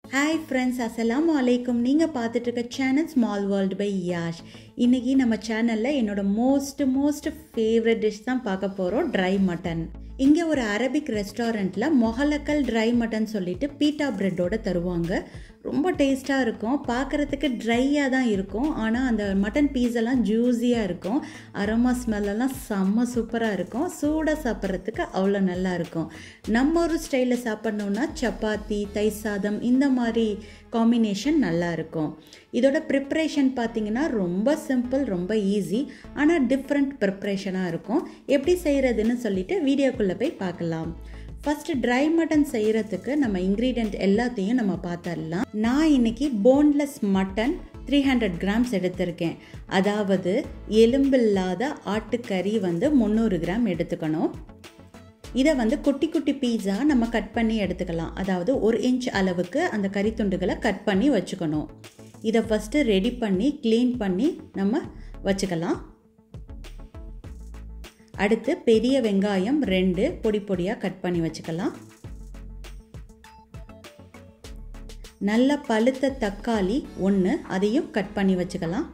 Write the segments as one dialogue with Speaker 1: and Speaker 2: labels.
Speaker 1: hi friends அஸ்ஸலாமு அலைக்கும் நீங்கள் பார்த்துட்டு இருக்க channel small world by Yash இன்றைக்கி நம்ம சேனலில் என்னோட மோஸ்ட் மோஸ்ட் ஃபேவரட் டிஷ் தான் பார்க்க போகிறோம் ட்ரை மட்டன் இங்கே ஒரு அரபிக் ரெஸ்டாரண்ட்டில் மொஹலக்கல் ட்ரை மட்டன் சொல்லிட்டு பீட்டா பிரெட்டோட தருவாங்க ரொம்ப டேஸ்ட்டாக இருக்கும் பார்க்குறதுக்கு ட்ரையாக தான் இருக்கும் ஆனால் அந்த மட்டன் பீஸ் எல்லாம் ஜூஸியாக இருக்கும் அரோமா ஸ்மெல்லாம் செம்ம சூப்பராக இருக்கும் சூடாக சாப்பிட்றதுக்கு அவ்வளோ நல்லா இருக்கும் நம்ம ஒரு ஸ்டைலில் சாப்பிட்ணுன்னா சப்பாத்தி தை சாதம் இந்த மாதிரி காம்பினேஷன் நல்லா இருக்கும் இதோட ப்ரிப்ரேஷன் பார்த்தீங்கன்னா ரொம்ப சிம்பிள் ரொம்ப ஈஸி ஆனால் டிஃப்ரெண்ட் ப்ரிப்ரேஷனாக இருக்கும் எப்படி செய்கிறதுன்னு சொல்லிட்டு வீடியோக்குள்ளே போய் பார்க்கலாம் ஃபஸ்ட்டு ட்ரை மட்டன் செய்கிறதுக்கு நம்ம இன்க்ரீடியண்ட் எல்லாத்தையும் நம்ம பார்த்துடலாம் நான் இன்னைக்கு boneless mutton three hundred grams எடுத்திருக்கேன் அதாவது எலும்பில்லாத ஆட்டுக்கறி வந்து முந்நூறு கிராம் எடுத்துக்கணும் இதை வந்து குட்டி குட்டி பீஸாக நம்ம கட் பண்ணி எடுத்துக்கலாம் அதாவது ஒரு இன்ச் அளவுக்கு அந்த கறி துண்டுகளை கட் பண்ணி வச்சுக்கணும் இதை ஃபஸ்ட்டு ரெடி பண்ணி க்ளீன் பண்ணி நம்ம வச்சுக்கலாம் அடுத்து பெரிய வெங்காயம் ரெண்டு பொடி பொடியாக கட் பண்ணி வச்சுக்கலாம் நல்ல பழுத்த தக்காளி ஒன்று அதையும் கட் பண்ணி வச்சுக்கலாம்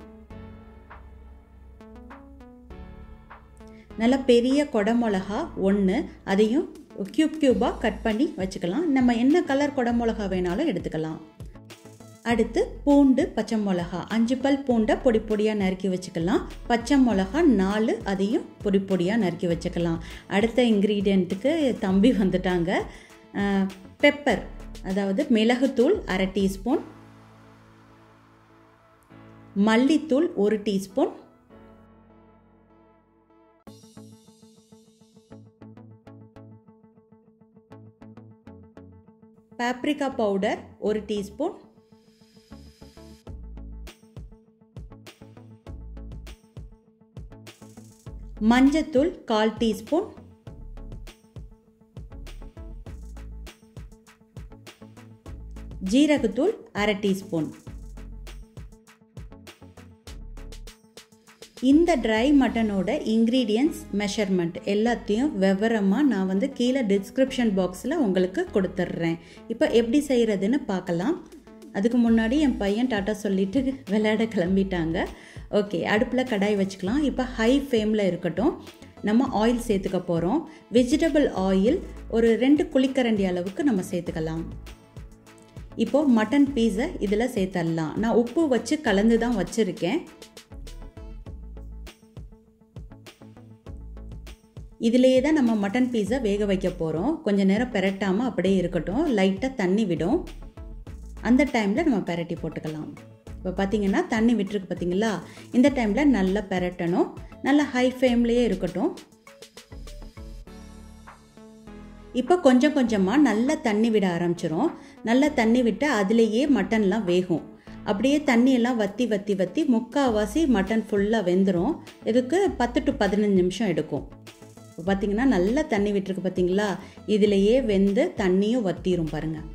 Speaker 1: நல்ல பெரிய கொடமிளகா ஒன்று அதையும் க்யூப் க்யூபாக கட் பண்ணி வச்சுக்கலாம் நம்ம என்ன கலர் கொடமிளகா வேணாலும் எடுத்துக்கலாம் அடுத்து பூண்டு பச்சை மிளகா அஞ்சு பல் பூண்டை பொடி பொடியாக நறுக்கி வச்சுக்கலாம் பச்சை மிளகா நாலு அதையும் பொடி பொடியாக நறுக்கி வச்சுக்கலாம் அடுத்த இன்க்ரீடியண்ட்டுக்கு தம்பி வந்துட்டாங்க பெப்பர் அதாவது மிளகுத்தூள் அரை டீஸ்பூன் மல்லித்தூள் ஒரு டீஸ்பூன் பாப்ரிகா பவுடர் ஒரு டீஸ்பூன் மஞ்சத்தூள் கால் டீஸ்பூன் ஜீரகத்தூள் அரை டீஸ்பூன் இந்த ட்ரை மட்டனோட இன்க்ரீடியன்ஸ் மெஷர்மெண்ட் எல்லாத்தையும் விவரமாக நான் வந்து கீழே டிஸ்கிரிப்ஷன் பாக்ஸில் உங்களுக்கு கொடுத்துட்றேன் இப்போ எப்படி செய்கிறதுன்னு பார்க்கலாம் அதுக்கு முன்னாடி என் பையன் டாட்டா சொல்லிட்டு விளையாட கிளம்பிட்டாங்க ஓகே அடுப்பில் கடாய் வச்சுக்கலாம் இப்போ ஹை ஃப்ளேமில் இருக்கட்டும் நம்ம ஆயில் சேர்த்துக்க போகிறோம் வெஜிடபிள் ஆயில் ஒரு ரெண்டு குழிக்கரண்டி அளவுக்கு நம்ம சேர்த்துக்கலாம் இப்போது மட்டன் பீஸை இதில் சேர்த்துடலாம் நான் உப்பு வச்சு கலந்து தான் வச்சுருக்கேன் இதிலேயே தான் நம்ம மட்டன் பீஸை வேக வைக்க போகிறோம் கொஞ்சம் நேரம் பெரட்டாமல் அப்படியே இருக்கட்டும் லைட்டாக தண்ணி விடும் அந்த டைமில் நம்ம பெரட்டி போட்டுக்கலாம் இப்போ பார்த்தீங்கன்னா தண்ணி விட்டுருக்கு பார்த்தீங்களா இந்த டைமில் நல்லா பெரட்டணும் நல்லா ஹை ஃப்ளேம்லேயே இருக்கட்டும் இப்போ கொஞ்சம் கொஞ்சமாக நல்லா தண்ணி விட ஆரம்பிச்சிரும் நல்லா தண்ணி விட்டு அதுலேயே மட்டன்லாம் வேகும் அப்படியே தண்ணியெல்லாம் வற்றி வற்றி வற்றி முக்கால்வாசி மட்டன் ஃபுல்லாக வெந்துடும் இதுக்கு பத்து டு பதினஞ்சு நிமிஷம் எடுக்கும் இப்போ பார்த்தீங்கன்னா நல்லா தண்ணி விட்டுருக்கு பார்த்தீங்களா இதுலேயே வெந்து தண்ணியும் வத்திரும் பாருங்கள்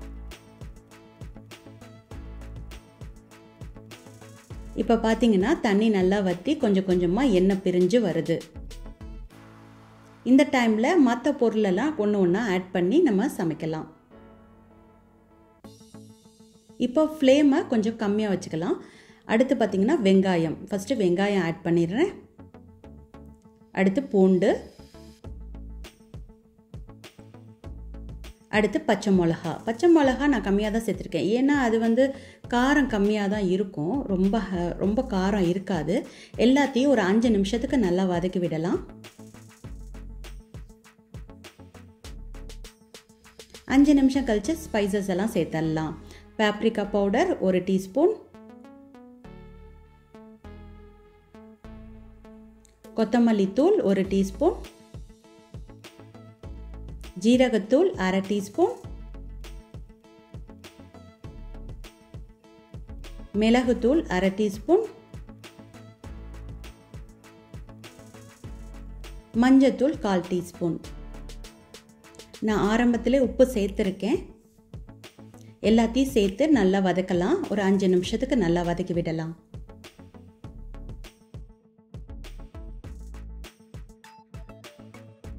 Speaker 1: இப்போ பார்த்தீங்கன்னா தண்ணி நல்லா வற்றி கொஞ்சம் கொஞ்சமாக எண்ணெய் பிரிஞ்சு வருது இந்த டைமில் மற்ற பொருளெல்லாம் ஒன்று ஒன்றா ஆட் பண்ணி நம்ம சமைக்கலாம் இப்போ ஃப்ளேமை கொஞ்சம் கம்மியாக வச்சுக்கலாம் அடுத்து பார்த்திங்கன்னா வெங்காயம் ஃபஸ்ட்டு வெங்காயம் ஆட் பண்ணிடுறேன் அடுத்து பூண்டு அடுத்து பச்சை மிளகா பச்சை மிளகா நான் கம்மியாக தான் சேர்த்துருக்கேன் ஏன்னா அது வந்து காரம் கம்மியாக தான் இருக்கும் ரொம்ப ரொம்ப காரம் இருக்காது எல்லாத்தையும் ஒரு அஞ்சு நிமிஷத்துக்கு நல்லா வதக்கி விடலாம் அஞ்சு நிமிஷம் கழித்து ஸ்பைசஸ் எல்லாம் சேர்த்துடலாம் பேப்ரிக்கா பவுடர் ஒரு டீஸ்பூன் கொத்தமல்லி தூள் ஒரு டீஸ்பூன் ஜீரகத்தூள் அரை டீஸ்பூன் மிளகுத்தூள் அரை டீஸ்பூன் மஞ்சத்தூள் கால் டீஸ்பூன் நான் ஆரம்பத்தில் உப்பு சேர்த்துருக்கேன் எல்லாத்தையும் சேர்த்து நல்லா வதக்கலாம் ஒரு அஞ்சு நிமிஷத்துக்கு நல்லா வதக்கி விடலாம்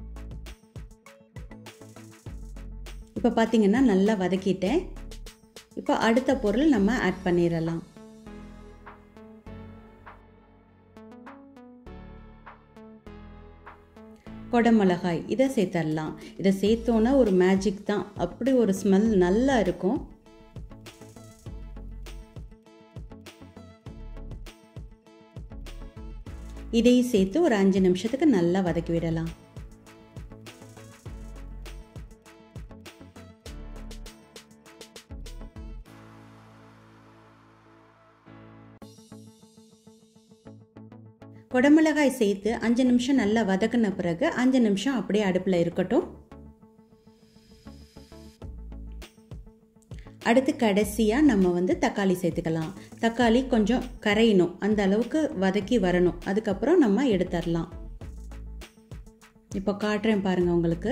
Speaker 1: இப்போ பார்த்தீங்கன்னா நல்லா வதக்கிட்டேன் இப்போ அடுத்த பொருள் நம்ம ஆட் பண்ணிடலாம் கொடமிளகாய் இதை சேர்த்துடலாம் இதை சேர்த்தோன்னா ஒரு மேஜிக் தான் அப்படி ஒரு ஸ்மெல் நல்லா இருக்கும் இதையும் சேர்த்து ஒரு அஞ்சு நிமிஷத்துக்கு நல்லா வதக்கி விடலாம் குடமிளகாய் சேர்த்து அஞ்சு நிமிஷம் நல்லா வதக்கின பிறகு அஞ்சு நிமிஷம் அப்படியே அடுப்பில் இருக்கட்டும் அடுத்து கடைசியாக நம்ம வந்து தக்காளி சேர்த்துக்கலாம் தக்காளி கொஞ்சம் கரையணும் அந்த அளவுக்கு வதக்கி வரணும் அதுக்கப்புறம் நம்ம எடுத்துடலாம் இப்போ காட்டுறேன் பாருங்கள் உங்களுக்கு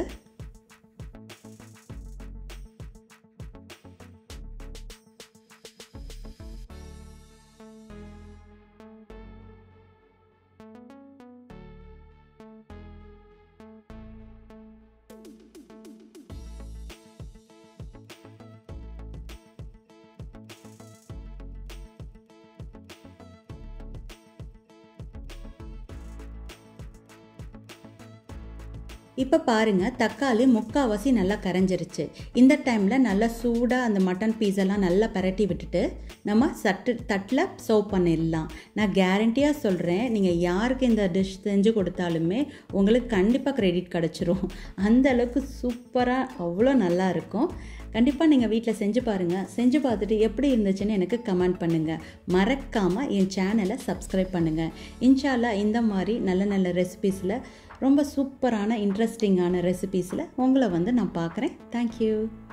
Speaker 1: இப்போ பாருங்கள் தக்காளி முக்கால்வாசி நல்லா கரைஞ்சிருச்சு இந்த டைமில் நல்லா சூடாக அந்த மட்டன் பீஸ் எல்லாம் நல்லா பரட்டி விட்டுட்டு நம்ம சட்டு தட்டில் சர்வ் பண்ணிடலாம் நான் கேரண்டியாக சொல்கிறேன் நீங்கள் யாருக்கு இந்த டிஷ் செஞ்சு கொடுத்தாலுமே உங்களுக்கு கண்டிப்பாக கிரெடிட் கிடச்சிரும் அந்த அளவுக்கு சூப்பராக அவ்வளோ நல்லா இருக்கும் கண்டிப்பாக நீங்கள் வீட்டில் செஞ்சு பாருங்கள் செஞ்சு பார்த்துட்டு எப்படி இருந்துச்சுன்னு எனக்கு கமெண்ட் பண்ணுங்கள் மறக்காமல் என் சேனலை சப்ஸ்கிரைப் பண்ணுங்கள் இன்ஷால்லா இந்த மாதிரி நல்ல நல்ல ரெசிபீஸில் ரொம்ப சூப்பரான இன்ட்ரெஸ்டிங்கான ரெசிபீஸில் உங்களை வந்து நான் பார்க்குறேன் தேங்க்யூ